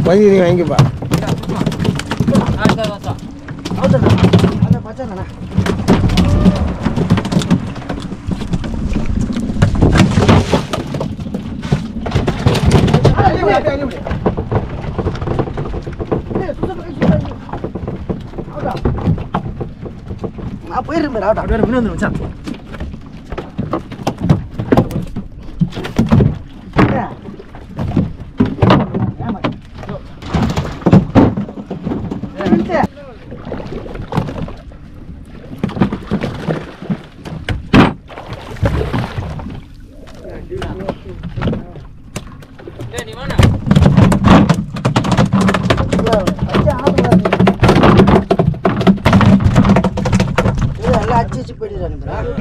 பதிவு நீ வாங்கிப்பா அந்த பச்சாண்ணா நான் போயிருக்கேன் பாரு, ஆகட்டும். அப்படியே முன்னே வந்து மச்சான் ஏம்மா? நிறுத்து. அச்சு ஆடுங்க. இது எல்லாம் அச்சு அச்சு போயிடுறாங்க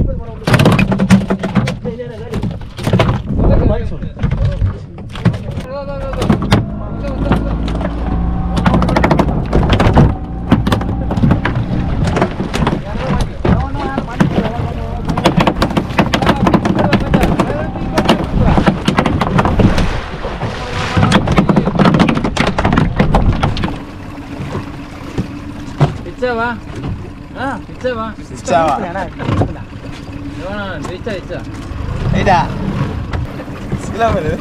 ఇచ్చావా ఆ, ఇచ్చావా ఇచ్చావా ఏమన్నా ఇచ్చా ఇచ్చా ஐடா சிலாமல்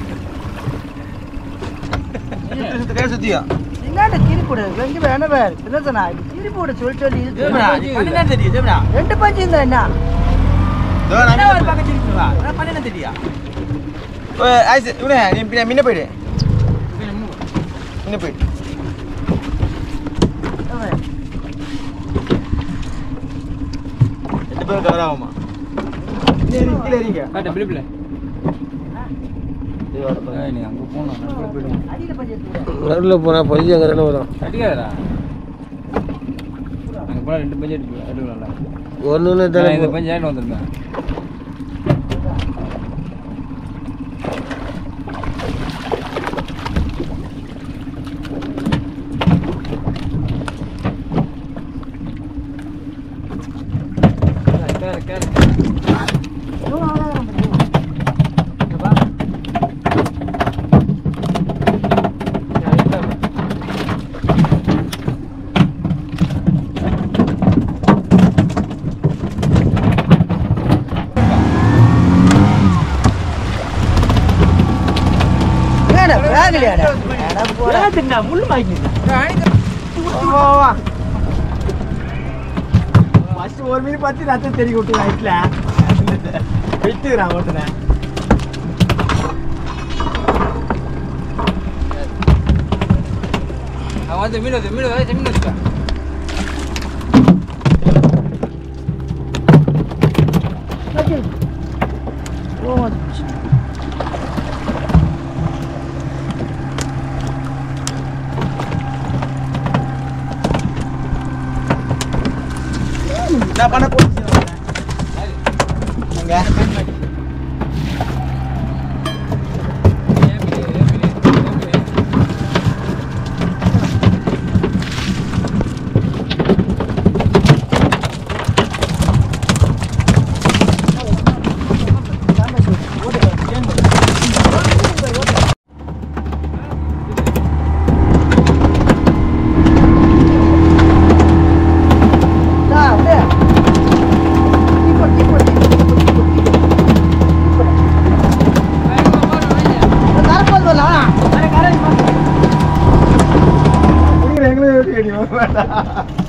கை சுத்தியா என்னடா திருப்பி விடு எங்க வேணா வேறு பின்னசனா திருப்பி விட சொல்லி சொல்லி இழுத்து. பன்னெண்டாம் தெரியும் ஜெமினா ரெண்டு பஞ்சு இருந்தா என்ன என்ன ஒரு பக்கம் திருப்பி வா பன்னெண்டாம் தெரியா ஐஸ் இவனே நீ பின்ன முன்ன போயிடு முன்ன போயிடு ரெண்டு பேரும் கவர் ஆகுமா கீழே இருங்க பிடிப்பில நீ அங்கே போகணும் அங்கே போயிடுவோம் அடியில பஞ்சு எடுத்து விடு. நடுவில் போனால் பதிவு அங்கே தானே வரும் அடிக்காதடா அங்கே போனால் ரெண்டு பஞ்சு எடுக்கலாம் எடுக்கலாம்ல ஒன்று நான் தானே இந்த போ- பஞ்சு ஆகிட்டு வந்துருந்தேன் கேளு கேளு இவன் அவ்வளவுதான் பஞ்சு. என்னடா, வேகலையாடா? அட போடா. முள் ஃபர்ஸ்ட் ஒரு மீன் பார்த்து ரத்தம் தெரிய விட்டு நைட்ல வெட்டுக்கிறான் ஒருத்தனை அவன் வந்து மீன் வந்து மீன் வந்து மீன் வச்சுக்கா ஓ, நான் பண்ண போச்சு அங்க இந்தா, விடு. டீ போடு, டீ போடு, டீ போடு, டீ போடு, டீ போடு, டீ போடு. டீ போடு. இந்த கரப்பான் வரல, வாடா. அட, கரை, வா. எங்களை எப்படி அடிவோம் வேண்டாம்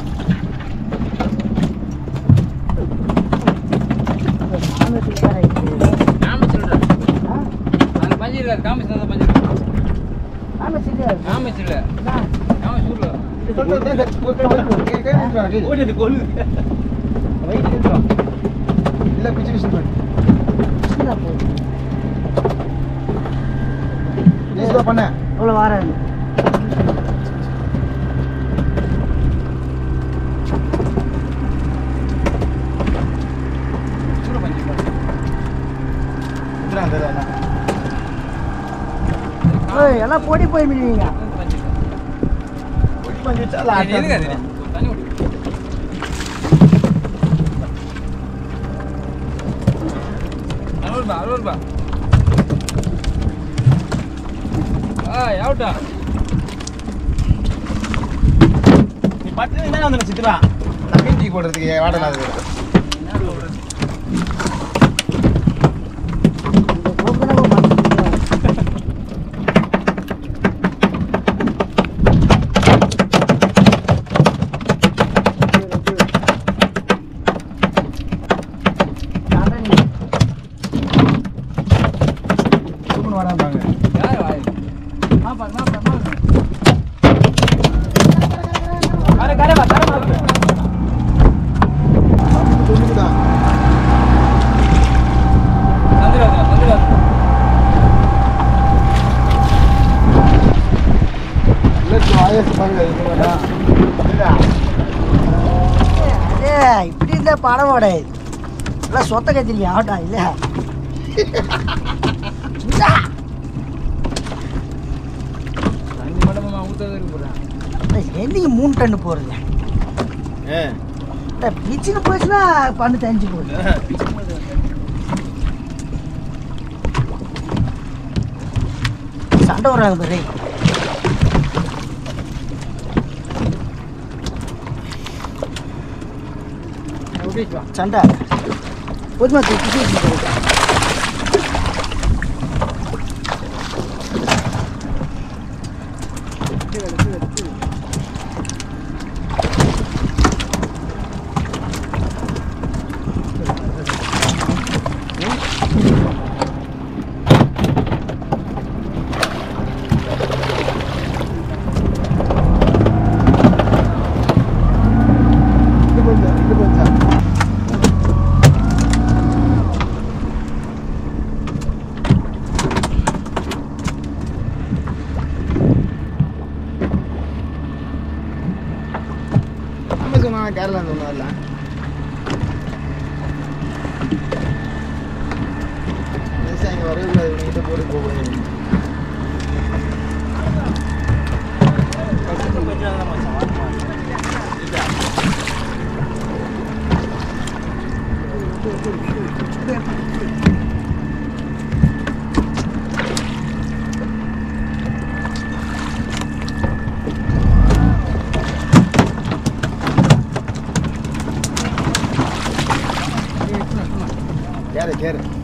ஆமத்துக்கு வேற இருக்கு. காமிச்சில்டா ஆ? அந்த பஞ்சு இல்லை காமிச்சு அந்த பஞ்சு இருக்கு. ஆமத்து இல்லையா? காமிச்சு இல்லை இந்தா. காமிச்சு ஊர்ல ஓடியது கொல்லு இல்ல பிச்சு பிச்சு போடு இந்தா போ. ப்ளீஸ் பண்ண இவ்வளவு வாரம் சூட பஞ்சு வந்துடுறான் அந்த ஏய், எல்லாம் பொடி போய் மிடுவீங்க பஞ்சு பொடி பண்ணி வச்சா இது எதுக்கு அது? தண்ணி குடி அறுபது ரூபா அறுபது ரூபா ஆ எவ்வளோ பட்டு என்ன வந்து சித்துவா நான் மீன் டீ போடுறதுக்கு வாடகை அது இந்த போக்குனவ மாத்திக்கிட்டு காரணம் தூக்கணும் வராங்க யார் வாய் மாப்பா மாப்பா மாப்பா கரை கரை வா கரை வா சந்திராஜா சந்திராஜா அதே இப்படி இருந்தா படம் ஓடாது எல்லாம் சொத்த கத்திரிக்கா ஆட்டா இல்ல சுத்தா. தண்ணி மட்டும் ஊத்தாத இருக்கு போறேன் என்னைக்கு மூணு டன்னு போறது பிச்சுன்னு போச்சுன்னா பண்ணு தெரிஞ்சு போகுது சண்டை வராங்க பாரு சண்டை போதுமா தூக்கி நம்ம சொன்னா கேரளா சொன்னார்ல அங்கே வரவே கூடாது இவன்கிட்ட போட்டு போகணும் கேரு கேரு